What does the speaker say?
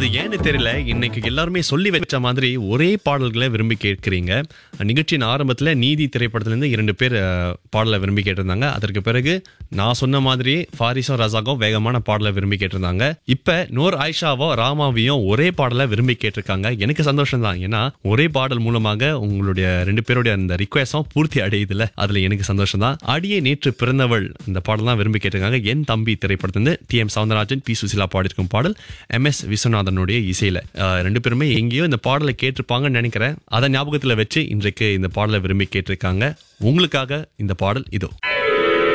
அது ஏன்னு தெரியல இன்னைக்கு எல்லாருமே சொல்லி வச்ச மாதிரி ஒரே பாடல்களை விரும்பி கேட்கிறீங்க நிகழ்ச்சியின் ஆரம்பத்துல நீதி திரைப்படத்துல இருந்து இரண்டு பேர் அஹ், பாடலை விரும்பி கேட்டிருந்தாங்க அதற்கு பிறகு நான் சொன்ன மாதிரியே ஃபாரிஸோ ரசாகோ வேகமான பாடலை விரும்பி கேட்டிருந்தாங்க இப்ப நூர் ஆயிஷாவோ ராமாவையும் ஒரே பாடலை விரும்பி கேட்டிருக்காங்க எனக்கு சந்தோஷம் தான் ஏன்னா ஒரே பாடல் மூலமாக உங்களுடைய ரெண்டு பேருடைய அந்த ரிக்வஸ்டும் பூர்த்தி அடையுதுல அதுல எனக்கு சந்தோஷம் தான் அடியே நேற்று பிறந்தவள் இந்த பாடல் தான் விரும்பி கேட்டிருக்காங்க என் தம்பி திரைப்படத்திலிருந்து T M Soundararajan P Susheela பாடியிருக்கும் பாடல் எம் எஸ் விஸ்வநாதனுடைய இசையில அஹ், ரெண்டு பேருமே எங்கேயோ இந்த பாடலை கேட்டிருப்பாங்கன்னு நினைக்கிறேன் அதை ஞாபகத்துல வச்சு இன்றைக்கு இந்த பாடலை விரும்பி கேட்டிருக்காங்க உங்களுக்காக இந்த பாடல் இதோ